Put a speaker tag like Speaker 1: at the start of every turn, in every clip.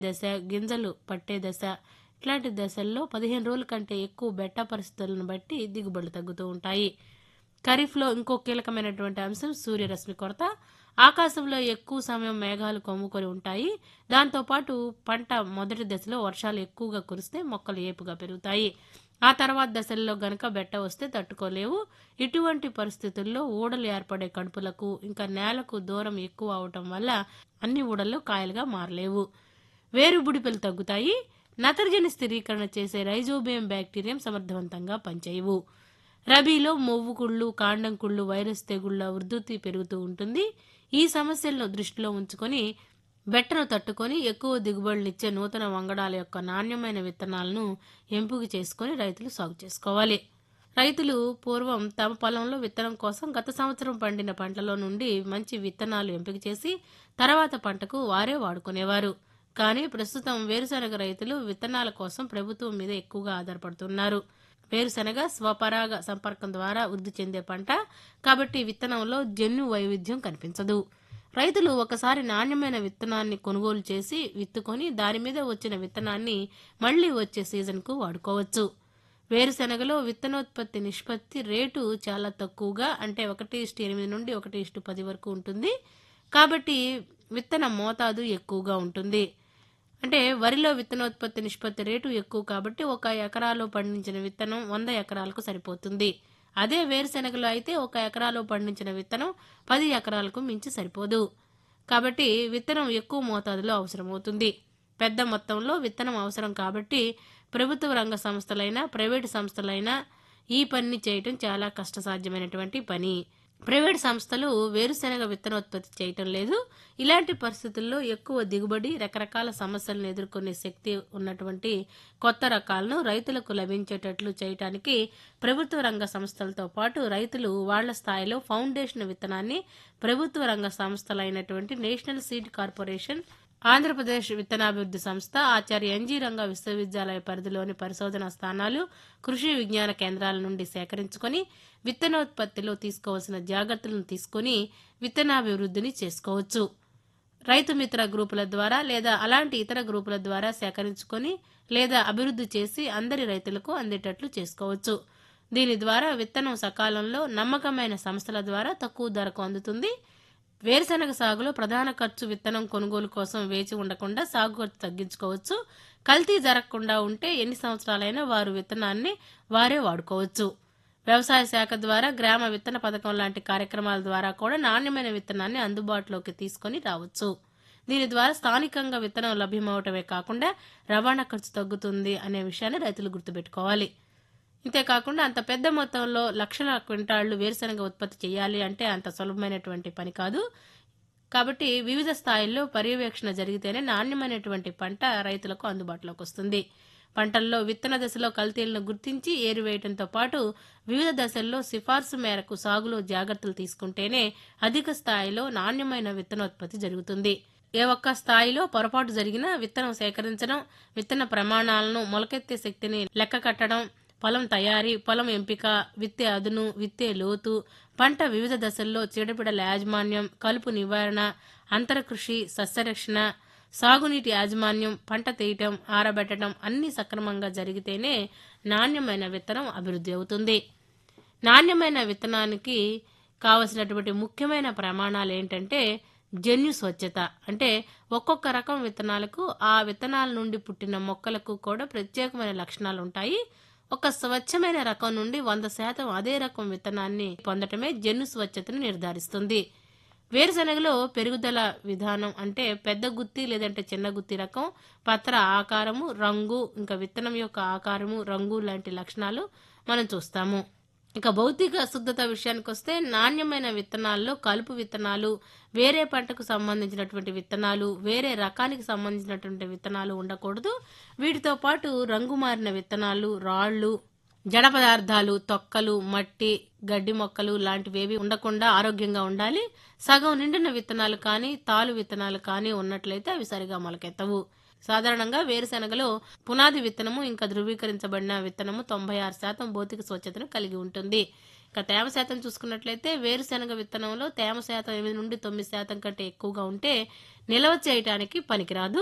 Speaker 1: దశ గింజలు పట్టే దశ ఇట్లాంటి దశల్లో పదిహేను రోజుల కంటే ఎక్కువ బెట్ట పరిస్థితులను బట్టి దిగుబడులు తగ్గుతూ ఉంటాయి ఖరీఫ్లో ఇంకో కీలకమైనటువంటి అంశం సూర్యరశ్మి కొరత ఆకాశంలో ఎక్కువ సమయం మేఘాలు కమ్ముకొని ఉంటాయి దాంతోపాటు పంట మొదటి దశలో వర్షాలు ఎక్కువగా కురిస్తే మొక్కలు ఏపుగా పెరుగుతాయి ఆ తర్వాత దశల్లో గనక బెట్ట వస్తే తట్టుకోలేవు ఇటువంటి పరిస్థితుల్లో ఊడలు ఏర్పడే కడుపులకు ఇంకా నేలకు దూరం ఎక్కువ అవటం వల్ల అన్ని ఊడల్లో కాయలుగా మారలేవు వేరు బుడిపెలు తగ్గుతాయి నత్రజని స్థిరీకరణ చేసే రైజోబియం బ్యాక్టీరియం సమర్థవంతంగా పనిచేయవు రబీలో మొవ్వు కుళ్ళు కాండం కుళ్ళు వైరస్ తెగుళ్ల ఉధృతి పెరుగుతూ ఉంటుంది ఈ సమస్యలను దృష్టిలో ఉంచుకొని బెట్టను తట్టుకొని ఎక్కువ దిగుబడులిచ్చే నూతన వంగడాల యొక్క నాణ్యమైన విత్తనాలను ఎంపిక చేసుకొని రైతులు సాగు చేసుకోవాలి రైతులు పూర్వం తమ పొలంలో విత్తనం కోసం గత సంవత్సరం పండిన పంటలో నుండి మంచి విత్తనాలు ఎంపిక చేసి తర్వాత పంటకు వారే వాడుకునేవారు కానీ ప్రస్తుతం వేరుశనగ రైతులు విత్తనాల కోసం ప్రభుత్వం మీద ఎక్కువగా ఆధారపడుతున్నారు వేరుశనగ స్వపరాగ సంపర్కం ద్వారా వృద్ధి చెందే పంట కాబట్టి విత్తనంలో జన్యు వైవిధ్యం కనిపించదు రైతులు ఒకసారి నాణ్యమైన విత్తనాన్ని కొనుగోలు చేసి విత్తుకొని దాని మీద వచ్చిన విత్తనాన్ని మళ్లీ వచ్చే సీజన్కు వాడుకోవచ్చు వేరుశనగలో విత్తనోత్పత్తి నిష్పత్తి రేటు చాలా తక్కువగా అంటే ఒకటి ఇష్టు ఎనిమిది నుండి ఒకటి ఇష్టు పది వరకు ఉంటుంది కాబట్టి విత్తన మోతాదు ఎక్కువగా ఉంటుంది అంటే వరిలో విత్తనోత్పత్తి నిష్పత్తి రేటు ఎక్కువ కాబట్టి ఒక ఎకరాలో పండించిన విత్తనం వంద ఎకరాలకు సరిపోతుంది అదే వేరుశెనగలో అయితే ఒక ఎకరాలో పండించిన విత్తనం పది ఎకరాలకు మించి సరిపోదు కాబట్టి విత్తనం ఎక్కువ మోతాదులో అవసరమవుతుంది పెద్ద మొత్తంలో విత్తనం అవసరం కాబట్టి ప్రభుత్వ రంగ సంస్థలైనా ప్రైవేటు సంస్థలైనా ఈ పనిని చేయటం చాలా కష్టసాధ్యమైనటువంటి పని ప్రైవేట్ సంస్థలు వేరుశెనగ విత్తనోత్పత్తి చేయటం లేదు ఇలాంటి పరిస్థితుల్లో ఎక్కువ దిగుబడి రకరకాల సమస్యలను ఎదుర్కొనే శక్తి ఉన్నటువంటి కొత్త రకాలను రైతులకు లభించేటట్లు చేయటానికి ప్రభుత్వ రంగ సంస్థలతో పాటు రైతులు వాళ్ల స్థాయిలో ఫౌండేషన్ విత్తనాన్ని ప్రభుత్వ రంగ సంస్థలైనటువంటి నేషనల్ సీడ్ కార్పొరేషన్ ఆంధ్రప్రదేశ్ విత్తనాభివృద్ధి సంస్థ ఆచార్య ఎన్జీ రంగ విశ్వవిద్యాలయ పరిధిలోని పరిశోధనా స్థానాలు కృషి విజ్ఞాన కేంద్రాల నుండి సేకరించుకొని విత్తనోత్పత్తిలో తీసుకోవాల్సిన జాగ్రత్తలను తీసుకొని విత్తనాభివృద్ధిని చేసుకోవచ్చు రైతు మిత్ర గ్రూపుల ద్వారా లేదా అలాంటి ఇతర గ్రూపుల ద్వారా సేకరించుకొని లేదా అభివృద్ధి చేసి అందరి రైతులకు అందేటట్లు చేసుకోవచ్చు దీని ద్వారా విత్తనం సకాలంలో నమ్మకమైన సంస్థల ద్వారా తక్కువ ధరకు అందుతుంది వేరుశనగ సాగులో ప్రధాన ఖర్చు విత్తనం కొనుగోలు కోసం వేచి ఉండకుండా సాగు ఖర్చు తగ్గించుకోవచ్చు కల్తీ జరగకుండా ఉంటే ఎన్ని సంవత్సరాలైనా వారు విత్తనాన్ని వారే వాడుకోవచ్చు వ్యవసాయ శాఖ ద్వారా గ్రామ విత్తన పథకం లాంటి కార్యక్రమాల ద్వారా కూడా నాణ్యమైన విత్తనాన్ని అందుబాటులోకి తీసుకొని రావచ్చు దీని ద్వారా స్థానికంగా విత్తనం లభ్యమవటమే కాకుండా రవాణా ఖర్చు తగ్గుతుంది అనే విషయాన్ని రైతులు గుర్తుపెట్టుకోవాలి ఇంతేకాకుండా అంత పెద్ద మొత్తంలో లక్షల క్వింటాళ్లు వేరుశనగ ఉత్పత్తి చేయాలి అంటే అంత సులభమైనటువంటి పని కాదు కాబట్టి వివిధ స్థాయిల్లో పర్యవేక్షణ జరిగితేనే నాణ్యమైనటువంటి పంట రైతులకు అందుబాటులోకి వస్తుంది పంటల్లో విత్తన దశలో కల్తీలను గుర్తించి ఏరివేయడంతో పాటు వివిధ దశల్లో సిఫార్సు మేరకు సాగులో జాగ్రత్తలు తీసుకుంటేనే అధిక స్థాయిలో నాణ్యమైన విత్తనోత్పత్తి జరుగుతుంది ఏ ఒక్క స్థాయిలో పొరపాటు జరిగినా విత్తనం సేకరించడం విత్తన ప్రమాణాలను మొలకెత్తే శక్తిని లెక్క కట్టడం పొలం తయారీ పొలం ఎంపిక విత్తే అదును విత్తే లోతు పంట వివిధ దశల్లో చీడపీడల యాజమాన్యం కలుపు నివారణ అంతరకృషి సస్యరక్షణ సాగునీటి యాజమాన్యం పంట తీయటం ఆరబెట్టడం అన్ని సక్రమంగా జరిగితేనే నాణ్యమైన విత్తనం అభివృద్ధి అవుతుంది నాణ్యమైన విత్తనానికి కావలసినటువంటి ముఖ్యమైన ప్రమాణాలు ఏంటంటే జన్యు స్వచ్ఛత అంటే ఒక్కొక్క రకం విత్తనాలకు ఆ విత్తనాల నుండి పుట్టిన మొక్కలకు కూడా ప్రత్యేకమైన లక్షణాలు ఉంటాయి ఒక స్వచ్ఛమైన రకం నుండి వంద శాతం అదే రకం విత్తనాన్ని పొందటమే జన్యు స్వచ్ఛతను నిర్ధారిస్తుంది వేరుశనగలో పెరుగుదల విధానం అంటే పెద్ద గుత్తి లేదంటే చిన్న గుత్తి రకం పత్ర ఆకారము రంగు ఇంకా విత్తనం యొక్క ఆకారము రంగు లాంటి లక్షణాలు మనం చూస్తాము ఇక భౌతిక శుద్ధత విషయానికి వస్తే నాణ్యమైన విత్తనాల్లో కలుపు విత్తనాలు వేరే పంటకు సంబంధించినటువంటి విత్తనాలు వేరే రకానికి సంబంధించినటువంటి విత్తనాలు ఉండకూడదు వీటితో పాటు రంగు మారిన విత్తనాలు రాళ్లు జడ పదార్థాలు తొక్కలు మట్టి గడ్డి మొక్కలు లాంటివేవి ఉండకుండా ఆరోగ్యంగా ఉండాలి సగం నిండిన విత్తనాలు కానీ తాలు విత్తనాలు కానీ ఉన్నట్లయితే అవి సరిగా మొలకెత్తవు సాధారణంగా వేరుశెనగలో పునాది విత్తనము ఇంకా ధృవీకరించబడిన విత్తనము తొంభై ఆరు శాతం భౌతిక స్వచ్ఛతను కలిగి ఉంటుంది ఇక తేమ శాతం చూసుకున్నట్లయితే వేరుశెనగ విత్తనంలో తేమ శాతం ఎనిమిది నుండి తొమ్మిది శాతం కంటే ఎక్కువగా ఉంటే నిల్వ చేయటానికి పనికిరాదు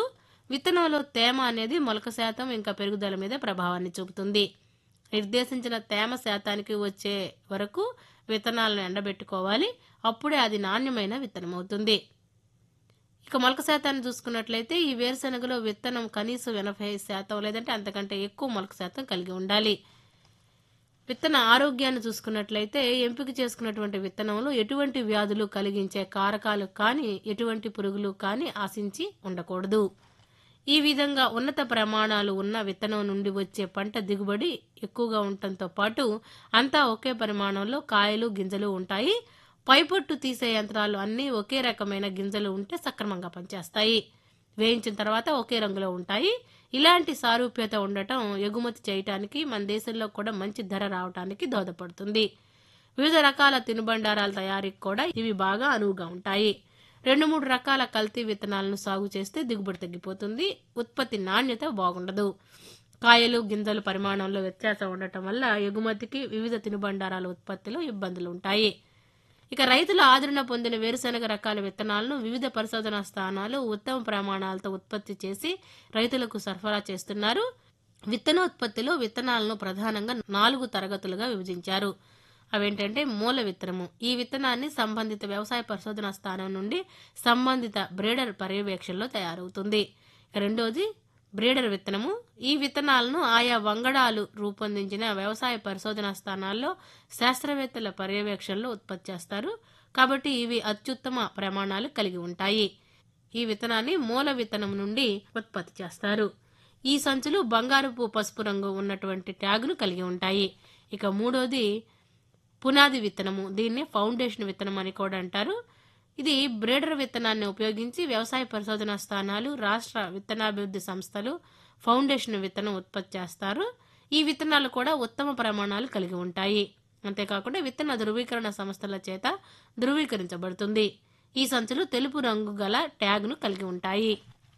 Speaker 1: విత్తనంలో తేమ అనేది మొలక శాతం ఇంకా పెరుగుదల మీద ప్రభావాన్ని చూపుతుంది నిర్దేశించిన తేమ శాతానికి వచ్చే వరకు విత్తనాలను ఎండబెట్టుకోవాలి అప్పుడే అది నాణ్యమైన విత్తనం అవుతుంది ఇక మొలక శాతాన్ని చూసుకున్నట్లయితే ఈ వేరుశనగలో విత్తనం కనీసం ఎనభై శాతం లేదంటే అంతకంటే ఎక్కువ మొలక శాతం కలిగి ఉండాలి విత్తన ఆరోగ్యాన్ని చూసుకున్నట్లయితే ఎంపిక చేసుకున్నటువంటి విత్తనంలో ఎటువంటి వ్యాధులు కలిగించే కారకాలు కానీ ఎటువంటి పురుగులు కానీ ఆశించి ఉండకూడదు ఈ విధంగా ఉన్నత ప్రమాణాలు ఉన్న విత్తనం నుండి వచ్చే పంట దిగుబడి ఎక్కువగా ఉండటంతో పాటు అంతా ఒకే పరిమాణంలో కాయలు గింజలు ఉంటాయి పైపొట్టు తీసే యంత్రాలు అన్నీ ఒకే రకమైన గింజలు ఉంటే సక్రమంగా పనిచేస్తాయి వేయించిన తర్వాత ఒకే రంగులో ఉంటాయి ఇలాంటి సారూప్యత ఉండటం ఎగుమతి చేయటానికి మన దేశంలో కూడా మంచి ధర రావటానికి దోహదపడుతుంది వివిధ రకాల తినుబండారాల తయారీకి కూడా ఇవి బాగా అనువుగా ఉంటాయి రెండు మూడు రకాల కల్తీ విత్తనాలను సాగు చేస్తే దిగుబడి తగ్గిపోతుంది ఉత్పత్తి నాణ్యత బాగుండదు కాయలు గింజలు పరిమాణంలో వ్యత్యాసం ఉండటం వల్ల ఎగుమతికి వివిధ తినుబండారాల ఉత్పత్తిలో ఇబ్బందులు ఉంటాయి ఇక రైతులు ఆదరణ పొందిన వేరుశనగ రకాల విత్తనాలను వివిధ పరిశోధనా స్థానాలు ఉత్తమ ప్రమాణాలతో ఉత్పత్తి చేసి రైతులకు సరఫరా చేస్తున్నారు విత్తనోత్పత్తిలో విత్తనాలను ప్రధానంగా నాలుగు తరగతులుగా విభజించారు అవేంటంటే మూల విత్తనము ఈ విత్తనాన్ని సంబంధిత వ్యవసాయ పరిశోధనా స్థానం నుండి సంబంధిత బ్రీడర్ పర్యవేక్షణలో తయారవుతుంది ఇక రెండోది బ్రీడర్ విత్తనము ఈ విత్తనాలను ఆయా వంగడాలు రూపొందించిన వ్యవసాయ పరిశోధనా స్థానాల్లో శాస్త్రవేత్తల పర్యవేక్షణలో ఉత్పత్తి చేస్తారు కాబట్టి ఇవి అత్యుత్తమ ప్రమాణాలు కలిగి ఉంటాయి ఈ విత్తనాన్ని మూల విత్తనం నుండి ఉత్పత్తి చేస్తారు ఈ సంచులు బంగారుపు పసుపు రంగు ఉన్నటువంటి ట్యాగును కలిగి ఉంటాయి ఇక మూడోది పునాది విత్తనము దీన్ని ఫౌండేషన్ విత్తనం అని కూడా అంటారు ఇది బ్రేడర్ విత్తనాన్ని ఉపయోగించి వ్యవసాయ పరిశోధనా స్థానాలు రాష్ట్ర విత్తనాభివృద్ధి సంస్థలు ఫౌండేషన్ విత్తనం ఉత్పత్తి చేస్తారు ఈ విత్తనాలు కూడా ఉత్తమ ప్రమాణాలు కలిగి ఉంటాయి అంతేకాకుండా విత్తన ధృవీకరణ సంస్థల చేత ధృవీకరించబడుతుంది ఈ సంచులు తెలుపు రంగు గల ట్యాగ్ను కలిగి ఉంటాయి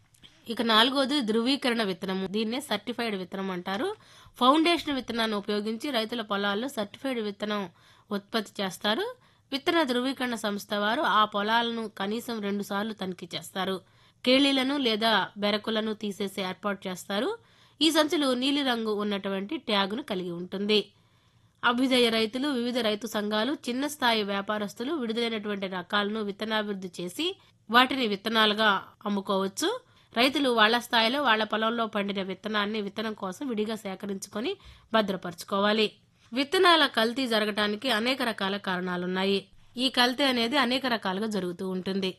Speaker 1: ఇక నాలుగోది ధృవీకరణ విత్తనము దీన్నే సర్టిఫైడ్ విత్తనం అంటారు ఫౌండేషన్ విత్తనాన్ని ఉపయోగించి రైతుల పొలాల్లో సర్టిఫైడ్ విత్తనం ఉత్పత్తి చేస్తారు విత్తన ధృవీకరణ సంస్థ వారు ఆ పొలాలను కనీసం రెండు సార్లు తనిఖీ చేస్తారు కేళీలను లేదా బెరకులను తీసేసి ఏర్పాటు చేస్తారు ఈ సంచులు నీలిరంగు ఉన్నటువంటి ట్యాగును కలిగి ఉంటుంది అభ్యుదయ రైతులు వివిధ రైతు సంఘాలు చిన్న స్థాయి వ్యాపారస్తులు విడుదలైనటువంటి రకాలను విత్తనాభివృద్ధి చేసి వాటిని విత్తనాలుగా అమ్ముకోవచ్చు రైతులు వాళ్ళ స్థాయిలో వాళ్ళ పొలంలో పండిన విత్తనాన్ని విత్తనం కోసం విడిగా సేకరించుకొని భద్రపరచుకోవాలి విత్తనాల కల్తీ జరగటానికి అనేక రకాల కారణాలున్నాయి ఈ కల్తీ అనేది అనేక రకాలుగా జరుగుతూ ఉంటుంది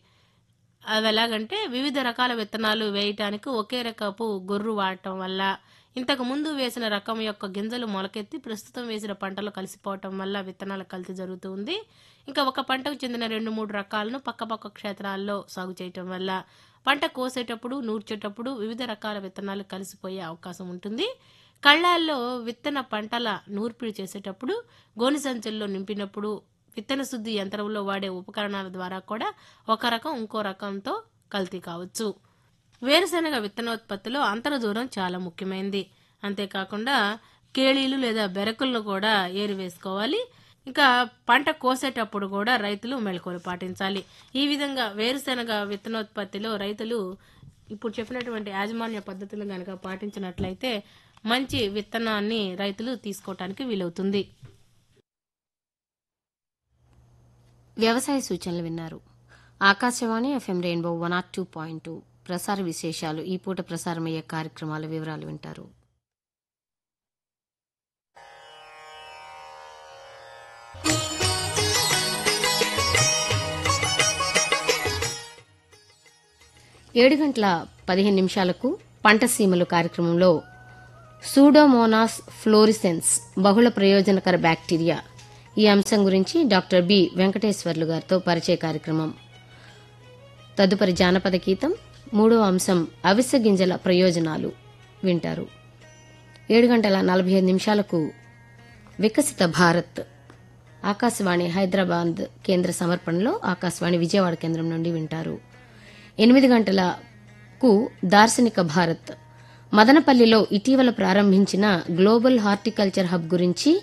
Speaker 1: అవి ఎలాగంటే వివిధ రకాల విత్తనాలు వేయటానికి ఒకే రకపు గొర్రు వాడటం వల్ల ఇంతకు ముందు వేసిన రకం యొక్క గింజలు మొలకెత్తి ప్రస్తుతం వేసిన పంటలు కలిసిపోవటం వల్ల విత్తనాల కల్తీ జరుగుతూ ఉంది ఇంకా ఒక పంటకు చెందిన రెండు మూడు రకాలను పక్కపక్క క్షేత్రాల్లో సాగు చేయటం వల్ల పంట కోసేటప్పుడు నూర్చేటప్పుడు వివిధ రకాల విత్తనాలు కలిసిపోయే అవకాశం ఉంటుంది కళ్ళాల్లో విత్తన పంటల నూర్పిడి చేసేటప్పుడు గోని సంచుల్లో నింపినప్పుడు విత్తన శుద్ధి యంత్రంలో వాడే ఉపకరణాల ద్వారా కూడా ఒక రకం ఇంకో రకంతో కల్తీ కావచ్చు వేరుశనగ విత్తనోత్పత్తిలో అంతర దూరం చాలా ముఖ్యమైనది అంతేకాకుండా కేళీలు లేదా బెరకులను కూడా ఏరి వేసుకోవాలి ఇంకా పంట కోసేటప్పుడు కూడా రైతులు మెళకువలు పాటించాలి ఈ విధంగా వేరుశనగ విత్తనోత్పత్తిలో రైతులు ఇప్పుడు చెప్పినటువంటి యాజమాన్య పద్ధతులు గనక పాటించినట్లయితే మంచి విత్తనాన్ని రైతులు తీసుకోవటానికి వీలవుతుంది
Speaker 2: వ్యవసాయ సూచనలు విన్నారు Akashvani FM rainbow one R two point two ప్రసార విశేషాలు ఈ పూట ప్రసారమయ్యే కార్యక్రమాల వివరాలు వింటారు ఏడు గంటల పదిహేను నిమిషాలకు పంట సీమలు కార్యక్రమంలో సూడోమోనాస్ ఫ్లోరిసెన్స్ బహుళ ప్రయోజనకర బ్యాక్టీరియా ఈ అంశం గురించి డాక్టర్ బి వెంకటేశ్వర్లు గారితో పరిచయ కార్యక్రమం తదుపరి జానపద గీతం మూడో అంశం అవిసె గింజల ప్రయోజనాలు వింటారు ఏడు గంటల నలభై ఐదు నిమిషాలకు వికసిత భారత్ ఆకాశవాణి హైదరాబాద్ కేంద్ర సమర్పణలో ఆకాశవాణి విజయవాడ కేంద్రం నుండి వింటారు ఎనిమిది గంటలకు దార్శనిక భారత్ మదనపల్లిలో ఇటీవల ప్రారంభించిన గ్లోబల్ హార్టికల్చర్ హబ్ గురించి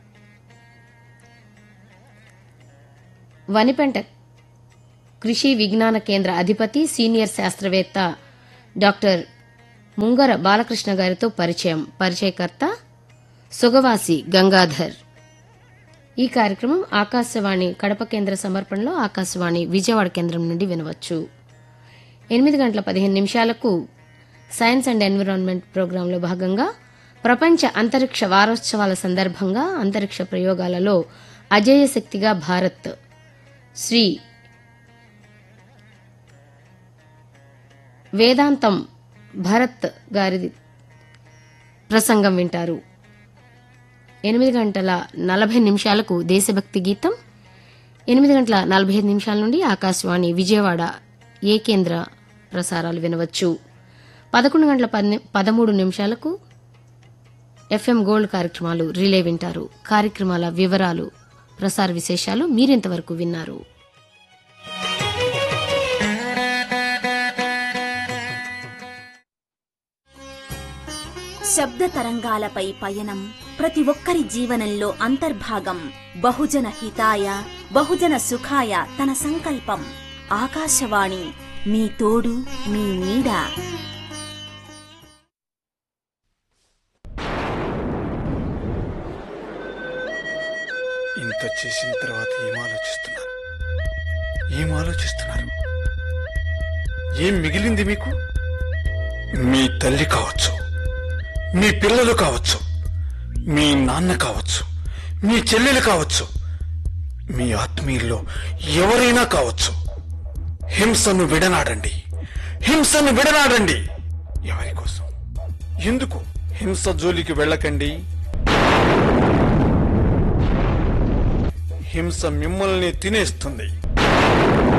Speaker 2: వనిపెంట కృషి విజ్ఞాన కేంద్ర అధిపతి సీనియర్ శాస్త్రవేత్త డాక్టర్ ముంగర బాలకృష్ణ గారితో పరిచయం పరిచయకర్త సుగవాసి గంగాధర్ ఈ కార్యక్రమం ఆకాశవాణి కడప కేంద్ర సమర్పణలో ఆకాశవాణి విజయవాడ కేంద్రం నుండి వినవచ్చు ఎనిమిది గంటల పదిహేను నిమిషాలకు సైన్స్ అండ్ ఎన్విరాన్మెంట్ ప్రోగ్రాంలో భాగంగా ప్రపంచ అంతరిక్ష వారోత్సవాల సందర్భంగా అంతరిక్ష ప్రయోగాలలో అజేయ శక్తిగా భారత్ శ్రీ వేదాంతం భరత్ గారి ప్రసంగం వింటారు ఎనిమిది గంటల నలభై నిమిషాలకు దేశభక్తి గీతం ఎనిమిది గంటల నలభై ఐదు నిమిషాల నుండి ఆకాశవాణి విజయవాడ ఏ కేంద్ర ప్రసారాలు వినవచ్చు పదకొండు గంటల పది పదమూడు నిమిషాలకు ఎఫ్ఎం గోల్డ్ కార్యక్రమాలు రిలే వింటారు కార్యక్రమాల వివరాలు ప్రసార విశేషాలు మీరింతవరకు విన్నారు
Speaker 3: శబ్ద తరంగాలపై పయనం ప్రతి ఒక్కరి జీవనంలో అంతర్భాగం బహుజన హితాయ బహుజన సుఖాయ తన సంకల్పం ఆకాశవాణి మీ తోడు మీ నీడ
Speaker 4: ఇంత చేసిన తర్వాత ఏం ఆలోచిస్తున్నారు ఏం ఆలోచిస్తున్నారు ఏం మిగిలింది మీకు మీ తల్లి కావచ్చు మీ పిల్లలు కావచ్చు మీ నాన్న కావచ్చు మీ చెల్లెలు కావచ్చు మీ ఆత్మీయుల్లో ఎవరైనా కావచ్చు హింసను విడనాడండి హింసను విడనాడండి ఎవరి కోసం ఎందుకు హింస జోలికి వెళ్ళకండి హింస మిమ్మల్ని తినేస్తుంది